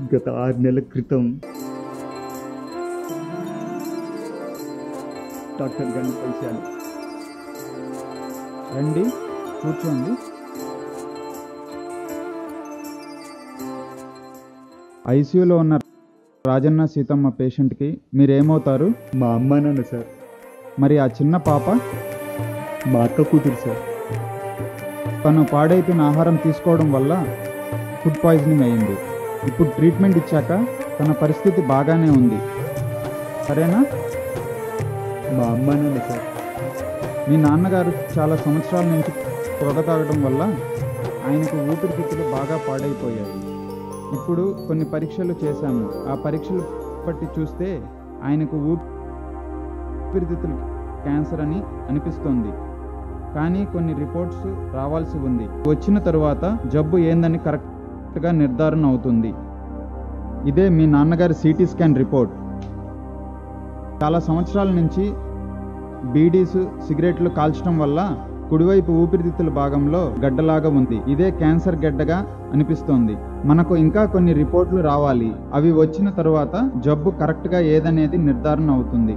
గత ఆరు నెలల క్రితం డాక్టర్ గారిని కలిశాను రండి కూర్చోండి ఐసీయూలో ఉన్న రాజన్న సీతమ్మ పేషెంట్కి మీరేమవుతారు మా అమ్మ నాన్న సార్ మరి ఆ చిన్న పాప మా అక్క కూతురు సార్ తను పాడైపోయిన ఆహారం తీసుకోవడం వల్ల ఫుడ్ పాయిజనింగ్ అయింది ఇప్పుడు ట్రీట్మెంట్ ఇచ్చాక తన పరిస్థితి బాగానే ఉంది సరేనా మా అమ్మ నాన్న సార్ మీ నాన్నగారు చాలా సంవత్సరాల నుంచి పొగ తాగడం వల్ల ఆయనకు ఊపిరితిత్తులు బాగా పాడైపోయాయి ఇప్పుడు కొన్ని పరీక్షలు చేశాము ఆ పరీక్షలు బట్టి చూస్తే ఆయనకు ఊపిరితిత్తులు క్యాన్సర్ అని అనిపిస్తోంది కానీ కొన్ని రిపోర్ట్స్ రావాల్సి ఉంది వచ్చిన తరువాత జబ్బు ఏందని కరెక్ట్గా నిర్ధారణ అవుతుంది ఇదే మీ నాన్నగారి సిటీ స్కాన్ రిపోర్ట్ చాలా సంవత్సరాల నుంచి బీడీస్ సిగరెట్లు కాల్చడం వల్ల కుడివైపు ఊపిరితిత్తుల భాగంలో గడ్డలాగా ఉంది ఇదే క్యాన్సర్ గడ్డగా అనిపిస్తోంది మనకు ఇంకా కొన్ని రిపోర్ట్లు రావాలి అవి వచ్చిన తరువాత జబ్బు కరెక్ట్గా ఏదనేది నిర్ధారణ అవుతుంది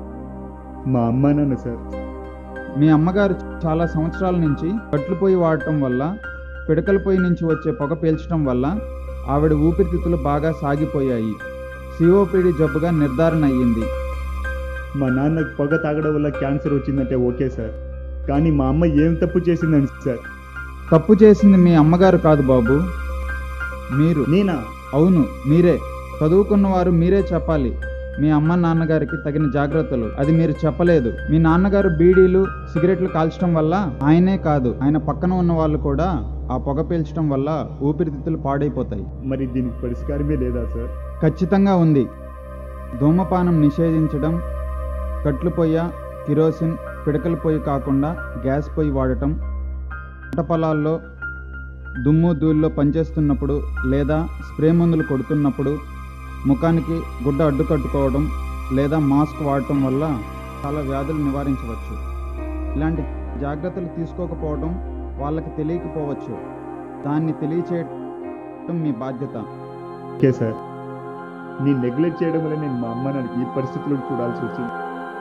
మా అమ్మ నాన్న సార్ మీ అమ్మగారు చాలా సంవత్సరాల నుంచి కట్లు పొయ్యి వాడటం వల్ల పిడకల పొయ్యి నుంచి వచ్చే పొగ పీల్చడం వల్ల ఆవిడ ఊపిరితిత్తులు బాగా సాగిపోయాయి సిఓపిడి జబ్బుగా నిర్ధారణ అయ్యింది మా నాన్నకు పొగ తాగడం వల్ల క్యాన్సర్ వచ్చిందంటే ఓకే సార్ కానీ మా అమ్మ ఏం తప్పు చేసిందని సార్ తప్పు చేసింది మీ అమ్మగారు కాదు బాబు మీరు నేనా అవును మీరే చదువుకున్న వారు మీరే చెప్పాలి మీ అమ్మ నాన్నగారికి తగిన జాగ్రత్తలు అది మీరు చెప్పలేదు మీ నాన్నగారు బీడీలు సిగరెట్లు కాల్చడం వల్ల ఆయనే కాదు ఆయన పక్కన ఉన్న వాళ్ళు కూడా ఆ పొగ పీల్చడం వల్ల ఊపిరితిత్తులు పాడైపోతాయి మరి దీనికి పరిష్కారమే లేదా సార్ ఖచ్చితంగా ఉంది ధూమపానం నిషేధించడం కట్లు పొయ్య కిరోసిన్ పిడకల పొయ్యి కాకుండా గ్యాస్ పొయ్యి వాడటం పంట పొలాల్లో దుమ్ము ధూళిలో పనిచేస్తున్నప్పుడు లేదా స్ప్రే మందులు కొడుతున్నప్పుడు ముఖానికి గుడ్డ అడ్డు కట్టుకోవడం లేదా మాస్క్ వాడటం వల్ల చాలా వ్యాధులు నివారించవచ్చు ఇలాంటి జాగ్రత్తలు తీసుకోకపోవడం వాళ్ళకి తెలియకపోవచ్చు దాన్ని తెలియచేయటం మీ బాధ్యత ఓకే సార్ నీ నెగ్లెక్ట్ చేయడం వల్ల నేను మా అమ్మ నాన్నకి ఈ పరిస్థితులు చూడాల్సి వచ్చింది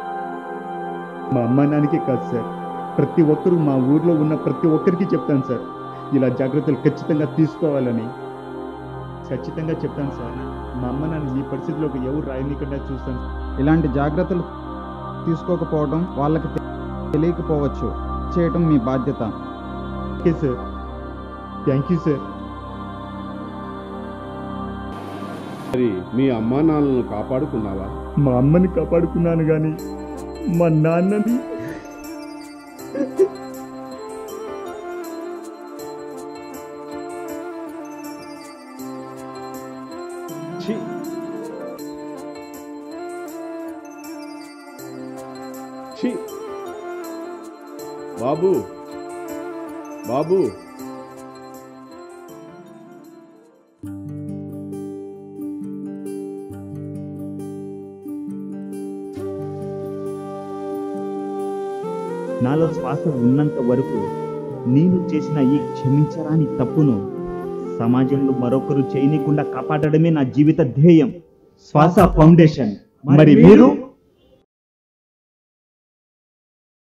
మా అమ్మ నాన్నకే కాదు సార్ ప్రతి ఒక్కరూ మా ఊర్లో ఉన్న ప్రతి ఒక్కరికి చెప్తాను సార్ ఇలా జాగ్రత్తలు ఖచ్చితంగా తీసుకోవాలని ఖచ్చితంగా చెప్తాను సార్ మా అమ్మ నాన్న ఈ పరిస్థితిలోకి ఎవరు రాయనీకుండా చూస్తాను ఇలాంటి జాగ్రత్తలు తీసుకోకపోవడం వాళ్ళకి తె- తెలియకపోవచ్చు చేయటం మీ బాధ్యత okay sir thank you sir మరి మీ అమ్మా నాన్నలను కాపాడుకున్నావా మా అమ్మని కాపాడుకున్నాను కానీ మా నాన్నని ఛీ! ఛీ! బాబు బాబు నాలో శ్వాస ఉన్నంత వరకు నేను చేసిన ఈ క్షమించరాని తప్పును సమాజంలో మరొకరు చేయనీయకుండా కాపాడడమే నా జీవిత ధ్యేయం శ్వాస ఫౌండేషన్ మరి మీరు